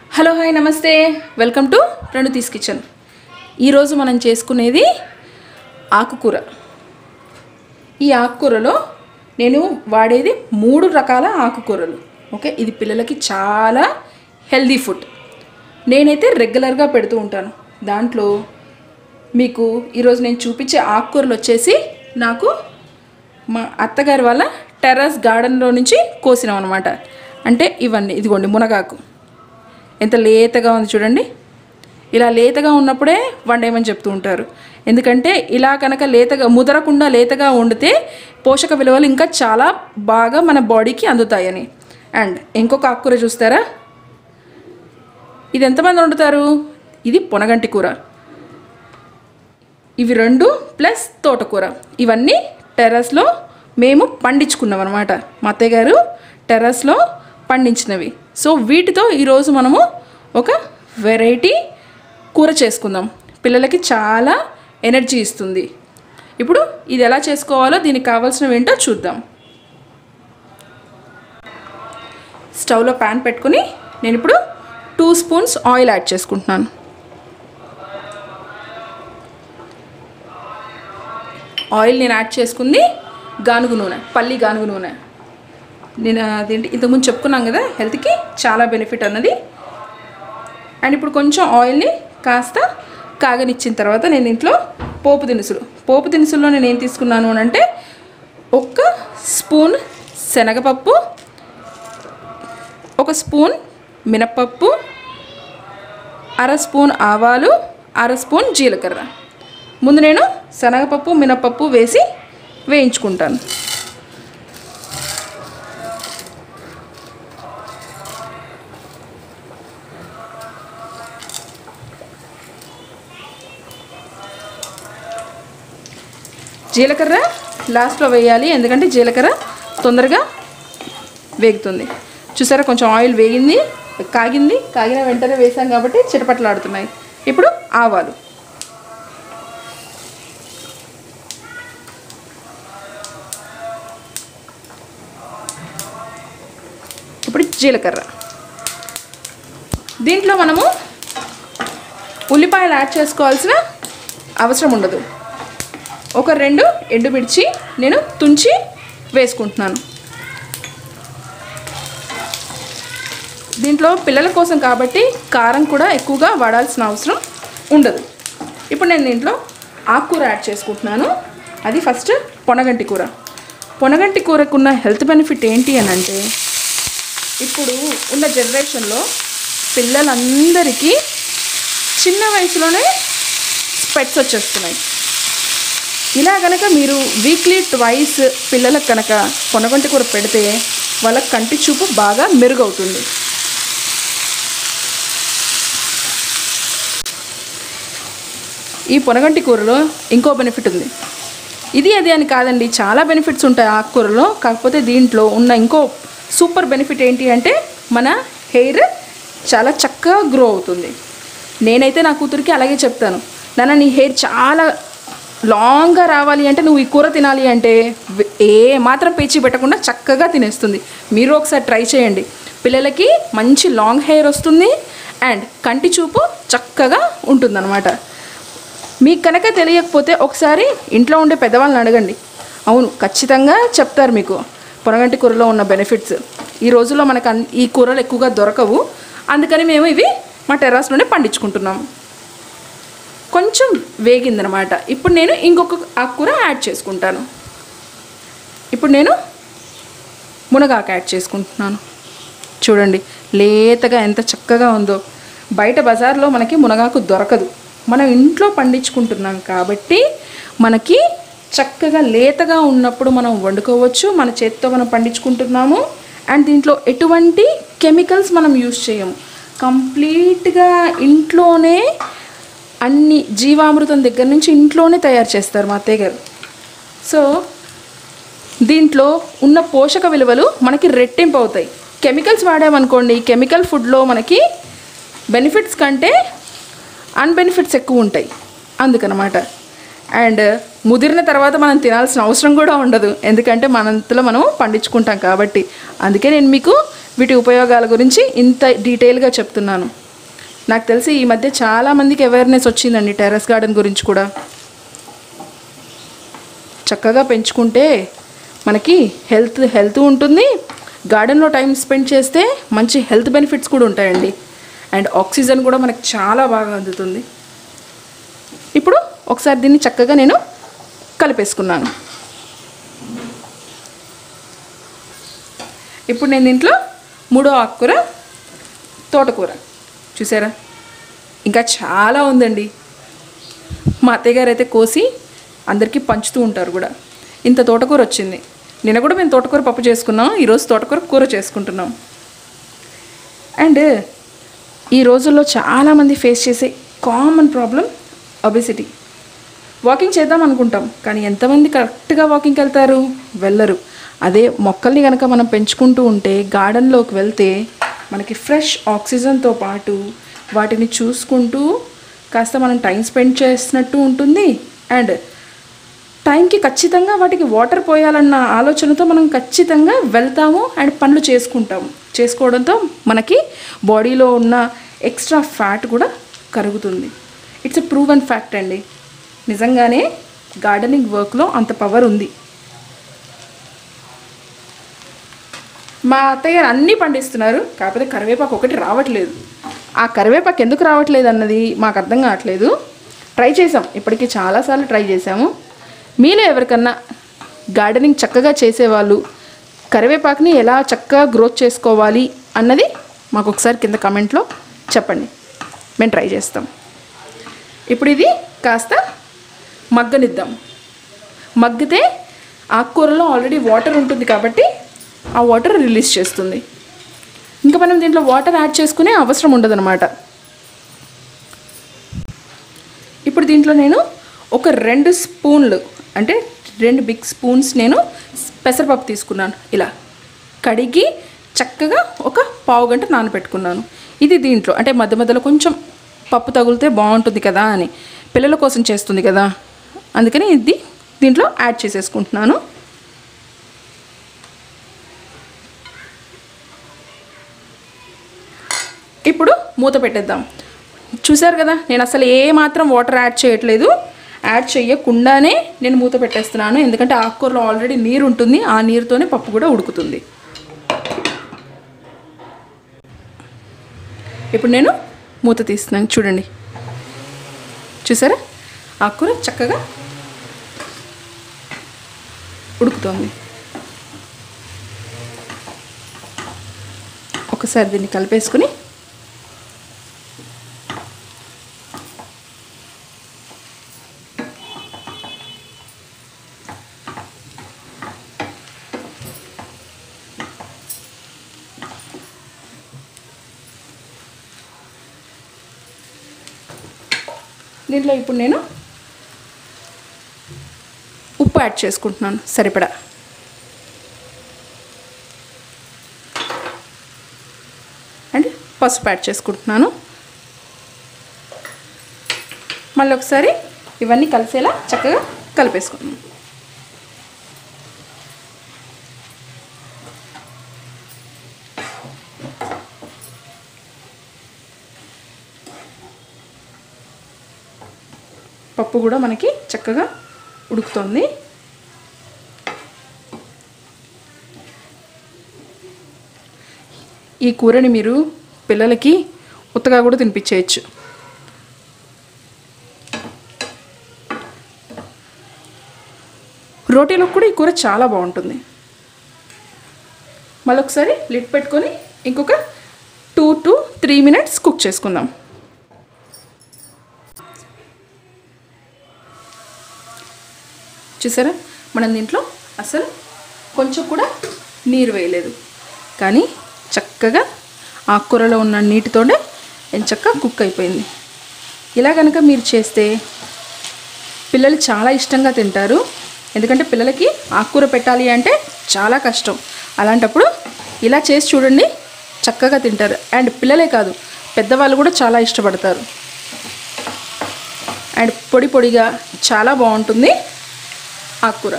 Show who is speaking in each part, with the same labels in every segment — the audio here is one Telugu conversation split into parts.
Speaker 1: హలో హాయ్ నమస్తే వెల్కమ్ టు ప్రణుతీస్ కిచెన్ ఈరోజు మనం చేసుకునేది ఆకుకూర ఈ ఆకుకూరలో నేను వాడేది మూడు రకాల ఆకుకూరలు ఓకే ఇది పిల్లలకి చాలా హెల్దీ ఫుడ్ నేనైతే రెగ్యులర్గా పెడుతూ ఉంటాను దాంట్లో మీకు ఈరోజు నేను చూపించే ఆకుకూరలు వచ్చేసి నాకు మా అత్తగారి వాళ్ళ టెర్రస్ గార్డెన్లో నుంచి కోసినాం అనమాట అంటే ఇవన్నీ ఇదిగోండి మునగాకు ఎంత లేతగా ఉంది చూడండి ఇలా లేతగా ఉన్నప్పుడే వండేయమని చెప్తూ ఉంటారు ఎందుకంటే ఇలా కనుక లేతగా ముదరకుండా లేతగా వండితే పోషక విలువలు ఇంకా చాలా బాగా మన బాడీకి అందుతాయని అండ్ ఇంకొక ఆకుకూర చూస్తారా ఇది ఎంతమంది వండుతారు ఇది పొనగంటి కూర ఇవి రెండు ప్లస్ తోటకూర ఇవన్నీ టెర్రస్లో మేము పండించుకున్నాం అనమాట మా అత్తయ్య గారు టెర్రస్లో పండించినవి సో వీటితో ఈరోజు మనము ఒక వెరైటీ కూర చేసుకుందాం పిల్లలకి చాలా ఎనర్జీ ఇస్తుంది ఇప్పుడు ఇది ఎలా చేసుకోవాలో దీనికి కావాల్సినవి ఏంటో చూద్దాం స్టవ్లో ప్యాన్ పెట్టుకుని నేను ఇప్పుడు టూ స్పూన్స్ ఆయిల్ యాడ్ చేసుకుంటున్నాను ఆయిల్ నేను యాడ్ చేసుకుంది గానుగు నూనె పల్లి గానుగు నూనె నేను అదేంటి ఇంతకుముందు చెప్పుకున్నాం కదా హెల్త్కి చాలా బెనిఫిట్ అన్నది అండ్ ఇప్పుడు కొంచెం ఆయిల్ని కాస్త కాగనిచ్చిన తర్వాత నేను ఇంట్లో పోపు దినుసులు పోపు దినుసుల్లో నేను ఏం తీసుకున్నాను అని అంటే ఒక స్పూన్ శనగపప్పు ఒక స్పూన్ మినప్పప్పు అర స్పూన్ ఆవాలు అర స్పూన్ జీలకర్ర ముందు నేను శనగపప్పు మినపప్పు వేసి వేయించుకుంటాను జీలకర్ర లాస్ట్లో వేయాలి ఎందుకంటే జీలకర్ర తొందరగా వేగుతుంది చూసారా కొంచెం ఆయిల్ వేగింది కాగింది కాగిన వెంటనే వేసాం కాబట్టి చిటపట్లాడుతున్నాయి ఇప్పుడు ఆవాలు ఇప్పుడు జీలకర్ర దీంట్లో మనము ఉల్లిపాయలు యాడ్ చేసుకోవాల్సిన అవసరం ఉండదు ఒక రెండు ఎండుమిర్చి నేను తుంచి వేసుకుంటున్నాను దీంట్లో పిల్లల కోసం కాబట్టి కారం కూడా ఎక్కువగా వాడాల్సిన అవసరం ఉండదు ఇప్పుడు నేను దీంట్లో ఆకుకూర యాడ్ చేసుకుంటున్నాను అది ఫస్ట్ పొనగంటి కూర పొనగంటి కూరకున్న హెల్త్ బెనిఫిట్ ఏంటి అని అంటే ఇప్పుడు ఉన్న జనరేషన్లో పిల్లలందరికీ చిన్న వయసులోనే స్పెట్స్ వచ్చేస్తున్నాయి ఇలా కనుక మీరు వీక్లీ ట్వైస్ పిల్లలకు కనుక పొనగంటి కూర పెడితే వాళ్ళ కంటి చూపు బాగా మెరుగవుతుంది ఈ పొనగంటి కూరలో ఇంకో బెనిఫిట్ ఉంది ఇది అది అని కాదండి చాలా బెనిఫిట్స్ ఉంటాయి ఆకుకూరలో కాకపోతే దీంట్లో ఉన్న ఇంకో సూపర్ బెనిఫిట్ ఏంటి అంటే మన హెయిర్ చాలా చక్కగా గ్రో అవుతుంది నేనైతే నా కూతురికి అలాగే చెప్తాను నాన్న నీ హెయిర్ చాలా లాంగ్గా రావాలి అంటే నువ్వు ఈ కూర తినాలి అంటే ఏ మాత్రం పేచి పెట్టకుండా చక్కగా తినేస్తుంది మీరు ఒకసారి ట్రై చేయండి పిల్లలకి మంచి లాంగ్ హెయిర్ వస్తుంది అండ్ కంటి చూపు చక్కగా ఉంటుందన్నమాట మీకు కనుక తెలియకపోతే ఒకసారి ఇంట్లో ఉండే పెద్దవాళ్ళని అడగండి అవును ఖచ్చితంగా చెప్తారు మీకు పొనగంటి కూరలో ఉన్న బెనిఫిట్స్ ఈ రోజుల్లో మనకు అన్- ఈ కూరలు ఎక్కువగా దొరకవు అందుకని మేము ఇవి మా టెర్రాస్లోనే పండించుకుంటున్నాము కొంచెం వేగిందనమాట ఇప్పుడు నేను ఇంకొక ఆకుకూర యాడ్ చేసుకుంటాను ఇప్పుడు నేను మునగాకు యాడ్ చేసుకుంటున్నాను చూడండి లేతగా ఎంత చక్కగా ఉందో బయట బజార్లో మనకి మునగాకు దొరకదు మనం ఇంట్లో పండించుకుంటున్నాం కాబట్టి మనకి చక్కగా లేతగా ఉన్నప్పుడు మనం వండుకోవచ్చు మన చేతితో మనం పండించుకుంటున్నాము అండ్ దీంట్లో ఎటువంటి కెమికల్స్ మనం యూజ్ చేయము కంప్లీట్గా ఇంట్లోనే అన్ని జీవామృతం దగ్గర నుంచి ఇంట్లోనే తయారు చేస్తారు మా అత్తయ్య గారు సో దీంట్లో ఉన్న పోషక విలువలు మనకి రెట్టింపు అవుతాయి కెమికల్స్ వాడామనుకోండి కెమికల్ ఫుడ్లో మనకి బెనిఫిట్స్ కంటే అన్బెనిఫిట్స్ ఎక్కువ ఉంటాయి అందుకనమాట అండ్ ముదిరిన తర్వాత మనం తినాల్సిన అవసరం కూడా ఉండదు ఎందుకంటే మనంతలో మనం పండించుకుంటాం కాబట్టి అందుకే నేను మీకు వీటి ఉపయోగాల గురించి ఇంత డీటెయిల్గా చెప్తున్నాను నాకు తెలిసి ఈ మధ్య చాలా మందికి అవేర్నెస్ వచ్చిందండి టెర్రస్ గార్డెన్ గురించి కూడా చక్కగా పెంచుకుంటే మనకి హెల్త్ హెల్త్ ఉంటుంది గార్డెన్లో టైం స్పెండ్ చేస్తే మంచి హెల్త్ బెనిఫిట్స్ కూడా ఉంటాయండి అండ్ ఆక్సిజన్ కూడా మనకు చాలా బాగా అందుతుంది ఇప్పుడు ఒకసారి దీన్ని చక్కగా నేను కలిపేసుకున్నాను ఇప్పుడు నేను దీంట్లో మూడో ఆకుకూర తోటకూర చూసారా ఇంకా చాలా ఉందండి మా అత్తయ్య గారు అయితే కోసి అందరికీ పంచుతూ ఉంటారు కూడా ఇంత తోటకూర వచ్చింది నిన్న కూడా మేము తోటకూర పప్పు చేసుకున్నాం ఈరోజు తోటకూర కూర చేసుకుంటున్నాం అండ్ ఈ రోజుల్లో చాలామంది ఫేస్ చేసే కామన్ ప్రాబ్లం ఒబెసిటీ వాకింగ్ చేద్దాం అనుకుంటాం కానీ ఎంతమంది కరెక్ట్గా వాకింగ్కి వెళ్తారు వెళ్ళరు అదే మొక్కల్ని కనుక మనం పెంచుకుంటూ ఉంటే గార్డెన్లోకి వెళ్తే మనకి ఫ్రెష్ ఆక్సిజన్తో పాటు వాటిని చూసుకుంటూ కాస్త మనం టైం స్పెండ్ చేసినట్టు ఉంటుంది అండ్ టైంకి ఖచ్చితంగా వాటికి వాటర్ పోయాలన్న ఆలోచనతో మనం ఖచ్చితంగా వెళ్తాము అండ్ పనులు చేసుకుంటాము చేసుకోవడంతో మనకి బాడీలో ఉన్న ఎక్స్ట్రా ఫ్యాట్ కూడా కరుగుతుంది it's a prove and fact అండి నిజంగానే గార్డెనింగ్ వర్క్లో అంత పవర్ ఉంది మా అత్తయ్య గారు అన్నీ పండిస్తున్నారు కాకపోతే కరివేపాకు ఒకటి రావట్లేదు ఆ కరివేపాకు ఎందుకు రావట్లేదు అన్నది మాకు అర్థం కావట్లేదు ట్రై చేసాం ఇప్పటికీ చాలాసార్లు ట్రై చేసాము మీలో ఎవరికన్నా గార్డెనింగ్ చక్కగా చేసేవాళ్ళు కరివేపాకుని ఎలా చక్కగా గ్రోత్ చేసుకోవాలి అన్నది మాకు ఒకసారి కింద కమెంట్లో చెప్పండి మేము ట్రై చేస్తాం ఇప్పుడు ఇది కాస్త మగ్గనిద్దాం మగ్గితే ఆకుకూరలో ఆల్రెడీ వాటర్ ఉంటుంది కాబట్టి ఆ వాటర్ రిలీజ్ చేస్తుంది ఇంకా మనం దీంట్లో వాటర్ యాడ్ చేసుకునే అవసరం ఉండదన్నమాట ఇప్పుడు దీంట్లో నేను ఒక రెండు స్పూన్లు అంటే రెండు బిగ్ స్పూన్స్ నేను పెసరపప్పు తీసుకున్నాను ఇలా కడిగి చక్కగా ఒక పావు గంట నానబెట్టుకున్నాను ఇది దీంట్లో అంటే మధ్య మధ్యలో కొంచెం పప్పు తగిలితే బాగుంటుంది కదా అని పిల్లల కోసం చేస్తుంది కదా అందుకని ఇది దీంట్లో యాడ్ చేసేసుకుంటున్నాను ఇప్పుడు మూత పెట్టేద్దాం చూసారు కదా నేను అసలు ఏ మాత్రం వాటర్ యాడ్ చేయట్లేదు యాడ్ చేయకుండానే నేను మూత పెట్టేస్తున్నాను ఎందుకంటే ఆకుకూరలో ఆల్రెడీ నీరు ఉంటుంది ఆ నీరుతోనే పప్పు కూడా ఉడుకుతుంది ఇప్పుడు నేను మూత తీస్తున్నాను చూడండి చూసారా ఆకుకూర చక్కగా ఉడుకుతోంది ఒకసారి దీన్ని కలిపేసుకుని దీంట్లో ఇప్పుడు నేను ఉప్పు యాడ్ చేసుకుంటున్నాను సరిపడా అండ్ పసుపు యాడ్ చేసుకుంటున్నాను మళ్ళీ ఒకసారి ఇవన్నీ కలిసేలా చక్కగా కలిపేసుకున్నాను పప్పు కూడా మనకి చక్కగా ఉడుకుతుంది ఈ కూరని మీరు పిల్లలకి ఉత్తగా కూడా తినిపించేయచ్చు రోటీలో కూడా ఈ కూర చాలా బాగుంటుంది మళ్ళీ ఒకసారి లిడ్ పెట్టుకొని ఇంకొక two to three minutes cook చేసుకుందాం చూసారా మనం దీంట్లో అసలు కొంచెం కూడా నీరు వేయలేదు కానీ చక్కగా ఆకుకూరలో ఉన్న నీటితోనే చక్కగా కుక్ అయిపోయింది ఇలా కనుక మీరు చేస్తే పిల్లలు చాలా ఇష్టంగా తింటారు ఎందుకంటే పిల్లలకి ఆకుకూర పెట్టాలి అంటే చాలా కష్టం అలాంటప్పుడు ఇలా చేసి చూడండి చక్కగా తింటారు అండ్ పిల్లలే కాదు పెద్దవాళ్ళు కూడా చాలా ఇష్టపడతారు అండ్ పొడి పొడిగా చాలా బాగుంటుంది ఆకుకూర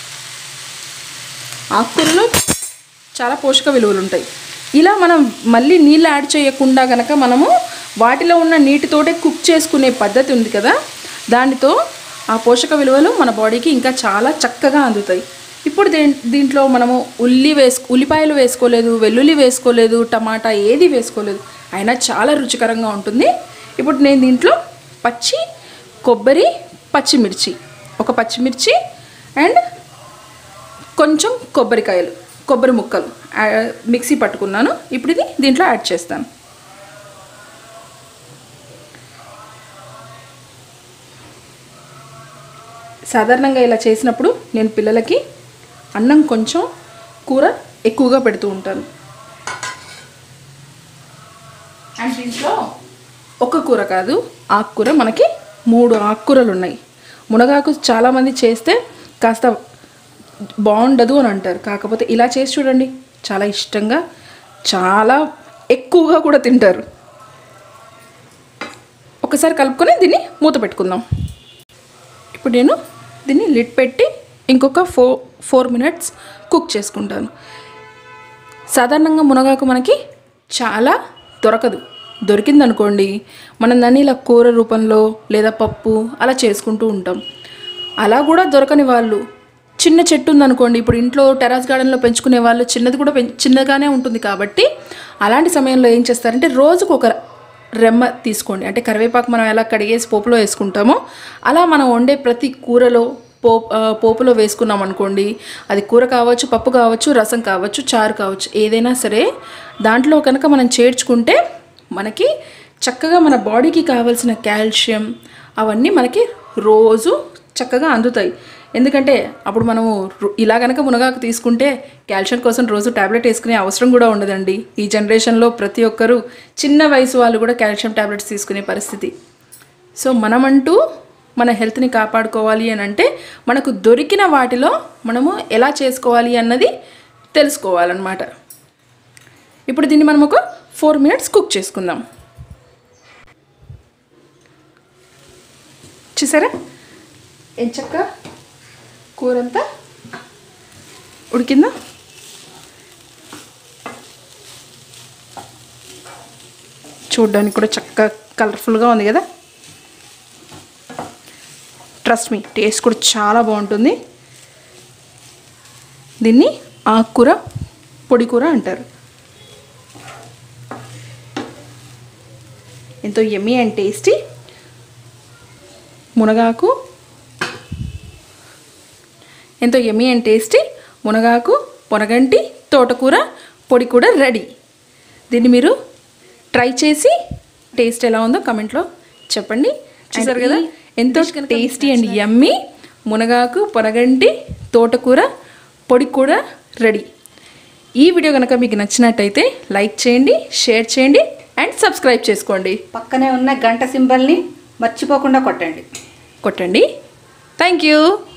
Speaker 1: ఆకుకూరలో చాలా పోషక విలువలు ఉంటాయి ఇలా మనం మళ్ళీ నీళ్ళు యాడ్ చేయకుండా కనుక మనము వాటిలో ఉన్న నీటితోటే కుక్ చేసుకునే పద్ధతి ఉంది కదా దానితో ఆ పోషక విలువలు మన బాడీకి ఇంకా చాలా చక్కగా అందుతాయి ఇప్పుడు దీ దీంట్లో మనము ఉల్లి వేసు ఉల్లిపాయలు వేసుకోలేదు వెల్లుల్లి వేసుకోలేదు టమాటా ఏది వేసుకోలేదు అయినా చాలా రుచికరంగా ఉంటుంది ఇప్పుడు నేను దీంట్లో పచ్చి కొబ్బరి పచ్చిమిర్చి ఒక పచ్చిమిర్చి అండ్ కొంచెం కొబ్బరికాయలు కొబ్బరి ముక్కలు ఆ, మిక్సీ పట్టుకున్నాను ఇప్పుడు ఇది దీంట్లో యాడ్ చేస్తాను సాధారణంగా ఇలా చేసినప్పుడు నేను పిల్లలకి అన్నం కొంచెం కూర ఎక్కువగా పెడుతూ ఉంటాను అండ్ దీంట్లో ఒక కూర కాదు ఆకుకూర మనకి మూడు ఆకుకూరలు ఉన్నాయి మునగాకు చాలామంది చేస్తే కాస్త బాగుండదు అని అంటారు కాకపోతే ఇలా చేసి చూడండి చాలా ఇష్టంగా చాలా ఎక్కువగా కూడా తింటారు ఒకసారి కలుపుకొని దీన్ని మూత పెట్టుకుందాం ఇప్పుడు నేను దీన్ని లిడ్ పెట్టి ఇంకొక ఫోర్ ఫోర్ మినిట్స్ కుక్ చేసుకుంటాను సాధారణంగా మునగాకు మనకి చాలా దొరకదు దొరికిందనుకోండి మనం దాన్ని ఇలా కూర రూపంలో లేదా పప్పు అలా చేసుకుంటూ ఉంటాం అలా కూడా దొరకని వాళ్ళు చిన్న చెట్టు ఉందనుకోండి ఇప్పుడు ఇంట్లో టెరాస్ గార్డెన్లో పెంచుకునే వాళ్ళు చిన్నది కూడా పెంచ్ చిన్నగానే ఉంటుంది కాబట్టి అలాంటి సమయంలో ఏం చేస్తారంటే రోజుకు ఒక రెమ్మ తీసుకోండి అంటే కరివేపాకు మనం ఎలా కడిగేసి పోపులో వేసుకుంటామో అలా మనం వండే ప్రతి కూరలో పో ఆ, పోపులో వేసుకున్నాం అనుకోండి అది కూర కావచ్చు పప్పు కావచ్చు రసం కావచ్చు చారు కావచ్చు ఏదైనా సరే దాంట్లో కనుక మనం చేర్చుకుంటే మనకి చక్కగా మన బాడీకి కావాల్సిన కాల్షియం అవన్నీ మనకి రోజు చక్కగా అందుతాయి ఎందుకంటే అప్పుడు మనము రు- ఇలా కనుక మునగాకు తీసుకుంటే కాల్షియం కోసం రోజు టాబ్లెట్ వేసుకునే అవసరం కూడా ఉండదండి ఈ జనరేషన్లో ప్రతి ఒక్కరూ చిన్న వయసు వాళ్ళు కూడా కాల్షియం టాబ్లెట్స్ తీసుకునే పరిస్థితి సో మనమంటూ మన హెల్త్ని కాపాడుకోవాలి అని అంటే మనకు దొరికిన వాటిలో మనము ఎలా చేసుకోవాలి అన్నది తెలుసుకోవాలన్నమాట ఇప్పుడు దీన్ని మనం ఒక ఫోర్ మినిట్స్ కుక్ చేసుకుందాం చూసారా ఎంచక్క కూర అంతా ఉడికిందా చూడ్డానికి కూడా చక్కగా కలర్ఫుల్గా ఉంది కదా ట్రస్ట్ మీ టేస్ట్ కూడా చాలా బాగుంటుంది దీన్ని ఆకుకూర పొడి కూర అంటారు ఎంతో ఎమ్మీ అండ్ టేస్టీ మునగాకు ఎంతో ఎమ్మీ అండ్ టేస్టీ మునగాకు పొనగంటి తోటకూర పొడి కూడా రెడీ దీన్ని మీరు ట్రై చేసి టేస్ట్ ఎలా ఉందో కమెంట్లో చెప్పండి చూసారు కదా ఎంతో టేస్టీ అండ్ యమ్మీ మునగాకు పొనగంటి తోటకూర పొడి కూడా రెడీ ఈ వీడియో కనుక మీకు నచ్చినట్టయితే లైక్ చేయండి షేర్ చేయండి అండ్ సబ్స్క్రైబ్ చేసుకోండి
Speaker 2: పక్కనే ఉన్న గంట సింబల్ని మర్చిపోకుండా కొట్టండి
Speaker 1: కొట్టండి థ్యాంక్ యూ